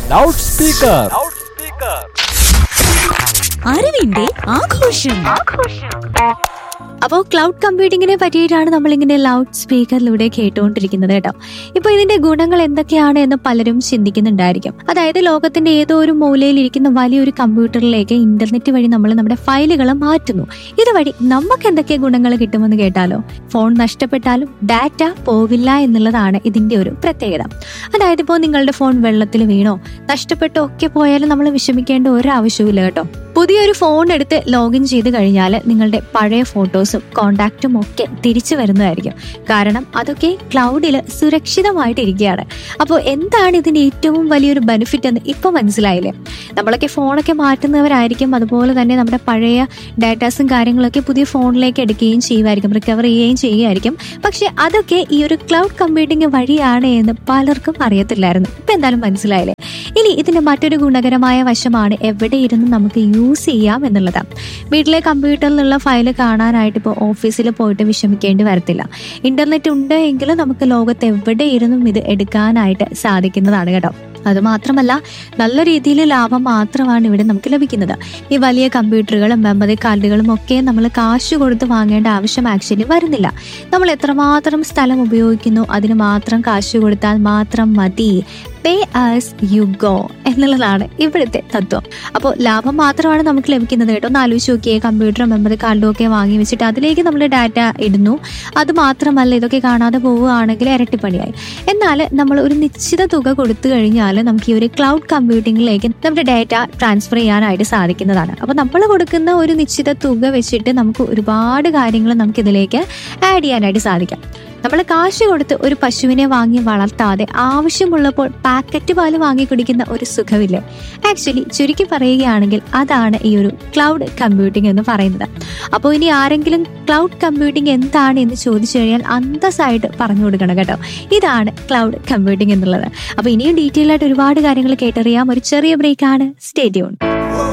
loud speaker അറിവിന്റെ ആഘോഷം അപ്പോൾ ക്ലൗഡ് കമ്പ്യൂട്ടിങ്ങിനെ പറ്റിയിട്ടാണ് നമ്മളിങ്ങനെ ലൗഡ് സ്പീക്കറിലൂടെ കേട്ടുകൊണ്ടിരിക്കുന്നത് കേട്ടോ ഇപ്പോൾ ഇതിന്റെ ഗുണങ്ങൾ എന്തൊക്കെയാണ് എന്ന് പലരും ചിന്തിക്കുന്നുണ്ടായിരിക്കും അതായത് ലോകത്തിന്റെ ഏതോ ഒരു മൂലയിൽ ഇരിക്കുന്ന വലിയൊരു കമ്പ്യൂട്ടറിലേക്ക് ഇന്റർനെറ്റ് വഴി നമ്മൾ നമ്മുടെ ഫയലുകൾ മാറ്റുന്നു ഇതുവഴി നമുക്ക് എന്തൊക്കെ ഗുണങ്ങൾ കിട്ടുമെന്ന് കേട്ടാലോ ഫോൺ നഷ്ടപ്പെട്ടാലും ഡാറ്റ പോകില്ല എന്നുള്ളതാണ് ഇതിന്റെ ഒരു പ്രത്യേകത അതായത് ഇപ്പോൾ നിങ്ങളുടെ ഫോൺ വെള്ളത്തിൽ വീണോ നഷ്ടപ്പെട്ടോ ഒക്കെ പോയാലും നമ്മൾ വിഷമിക്കേണ്ട ഒരു ആവശ്യവുമില്ല കേട്ടോ പുതിയൊരു ഫോൺ എടുത്ത് ലോഗിൻ ചെയ്ത് കഴിഞ്ഞാൽ നിങ്ങളുടെ പഴയ ഫോട്ടോസും കോണ്ടാക്റ്റും ഒക്കെ തിരിച്ചു വരുന്നതായിരിക്കും കാരണം അതൊക്കെ ക്ലൗഡിൽ സുരക്ഷിതമായിട്ട് ഇരിക്കുകയാണ് അപ്പോൾ എന്താണ് ഇതിന്റെ ഏറ്റവും വലിയൊരു ബെനിഫിറ്റ് എന്ന് ഇപ്പൊ മനസ്സിലായില്ലേ നമ്മളൊക്കെ ഫോണൊക്കെ മാറ്റുന്നവരായിരിക്കും അതുപോലെ തന്നെ നമ്മുടെ പഴയ ഡാറ്റാസും കാര്യങ്ങളൊക്കെ പുതിയ ഫോണിലേക്ക് എടുക്കുകയും ചെയ്യുമായിരിക്കും റിക്കവർ ചെയ്യുകയും ചെയ്യുമായിരിക്കും പക്ഷെ അതൊക്കെ ഈ ഒരു ക്ലൗഡ് കമ്പ്യൂട്ടിംഗ് വഴിയാണ് എന്ന് പലർക്കും അറിയത്തില്ലായിരുന്നു ഇപ്പൊ എന്തായാലും മനസ്സിലായില്ലേ ഇനി ഇതിന്റെ മറ്റൊരു ഗുണകരമായ വശമാണ് എവിടെ ഇരുന്ന് നമുക്ക് യൂസ് ചെയ്യാം എന്നുള്ളതാണ് വീട്ടിലെ കമ്പ്യൂട്ടറിലുള്ള ഫയൽ കാണാനായിട്ട് ഇപ്പോൾ ഓഫീസിൽ പോയിട്ട് വിഷമിക്കേണ്ടി വരത്തില്ല ഇന്റർനെറ്റ് ഉണ്ട് എങ്കിൽ നമുക്ക് ലോകത്ത് എവിടെ ഇരുന്നും ഇത് എടുക്കാനായിട്ട് സാധിക്കുന്നതാണ് കേട്ടോ അതുമാത്രമല്ല നല്ല രീതിയിൽ ലാഭം മാത്രമാണ് ഇവിടെ നമുക്ക് ലഭിക്കുന്നത് ഈ വലിയ കമ്പ്യൂട്ടറുകളും മെമ്മറി കാർഡുകളും ഒക്കെ നമ്മൾ കാശ് കൊടുത്ത് വാങ്ങേണ്ട ആവശ്യം ആക്ച്വലി വരുന്നില്ല നമ്മൾ എത്രമാത്രം സ്ഥലം ഉപയോഗിക്കുന്നു അതിന് മാത്രം കാശ് കൊടുത്താൽ മാത്രം മതി പേ ആസ് യു ഗോ എന്നുള്ളതാണ് ഇവിടുത്തെ തത്വം അപ്പോൾ ലാഭം മാത്രമാണ് നമുക്ക് ലഭിക്കുന്നത് കേട്ടോ ഒന്ന് ആലോചിച്ച് നോക്കിയേ കമ്പ്യൂട്ടറും മെമ്മറി കാർഡും ഒക്കെ വാങ്ങി വെച്ചിട്ട് അതിലേക്ക് നമ്മൾ ഡാറ്റ ഇടുന്നു അത് മാത്രമല്ല ഇതൊക്കെ കാണാതെ പോവുകയാണെങ്കിൽ ഇരട്ടിപ്പണിയായി എന്നാൽ നമ്മൾ ഒരു നിശ്ചിത തുക കൊടുത്തു കഴിഞ്ഞാൽ നമുക്ക് ഈ ഒരു ക്ലൗഡ് കമ്പ്യൂട്ടിങ്ങിലേക്ക് നമ്മുടെ ഡാറ്റ ട്രാൻസ്ഫർ ചെയ്യാനായിട്ട് സാധിക്കുന്നതാണ് അപ്പോൾ നമ്മൾ കൊടുക്കുന്ന ഒരു നിശ്ചിത തുക വെച്ചിട്ട് നമുക്ക് ഒരുപാട് കാര്യങ്ങൾ നമുക്ക് ഇതിലേക്ക് ആഡ് ചെയ്യാനായിട്ട് സാധിക്കാം നമ്മൾ കാശ് കൊടുത്ത് ഒരു പശുവിനെ വാങ്ങി വളർത്താതെ ആവശ്യമുള്ളപ്പോൾ പാക്കറ്റ് പാല് വാങ്ങി കുടിക്കുന്ന ഒരു സുഖമില്ലേ ആക്ച്വലി ചുരുക്കി പറയുകയാണെങ്കിൽ അതാണ് ഈ ഒരു ക്ലൗഡ് കമ്പ്യൂട്ടിംഗ് എന്ന് പറയുന്നത് അപ്പോൾ ഇനി ആരെങ്കിലും ക്ലൗഡ് കമ്പ്യൂട്ടിംഗ് എന്താണ് എന്ന് ചോദിച്ചു കഴിഞ്ഞാൽ അന്തസ്സായിട്ട് പറഞ്ഞു കൊടുക്കണം കേട്ടോ ഇതാണ് ക്ലൗഡ് കമ്പ്യൂട്ടിംഗ് എന്നുള്ളത് അപ്പോൾ ഇനിയും ഡീറ്റെയിൽ ആയിട്ട് ഒരുപാട് കാര്യങ്ങൾ കേട്ടറിയാം ഒരു ചെറിയ ബ്രേക്കാണ് സ്റ്റേഡിയോൺ